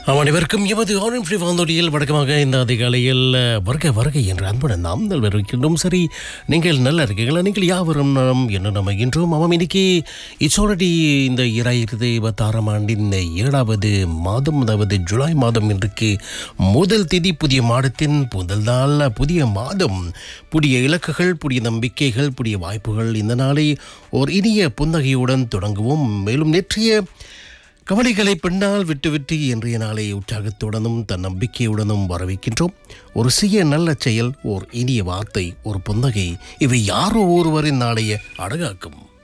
அனைவருக்கும் எமது ஆரன் ஃப்ரீ வானொலியில் வழக்கமாக இந்த அதிகாலையில் அஹ், வருக வருக என்று அன்புடன் நாம் நல்வருக்கின்றோம் சரி நீங்கள் நல்ல இருக்கீங்களா நீங்கள் யாவரும் நலம் என்று நம்புகின்றோம் ஆமாம் இன்னைக்கு இட்ஸ் ஆல்ரெடி இந்த இராயிரத்தி இருபத்தாறாம் ஆண்டின் ஏழாவது மாதம் அதாவது ஜூலை மாதம் இன்றைக்கு முதல் தேதி புதிய மாதத்தின் முதல் நாள் புதிய மாதம் புதிய இலக்குகள் புதிய நம்பிக்கைகள் புதிய வாய்ப்புகள் இந்த நாளை ஒரு இனிய புன்னகையுடன் தொடங்குவோம் மேலும் நேற்றைய கவலைகளை பின்னால் விட்டுவிட்டு இன்றைய நாளை உற்சாகத்துடனும் தன் நம்பிக்கையுடனும் வரவேற்கின்றோம் ஒரு சிறிய நல்ல செயல் ஓர் இனிய வார்த்தை ஒரு புன்னகை இவை யாரோ ஒருவரின் நாளைய அழகாக்கும்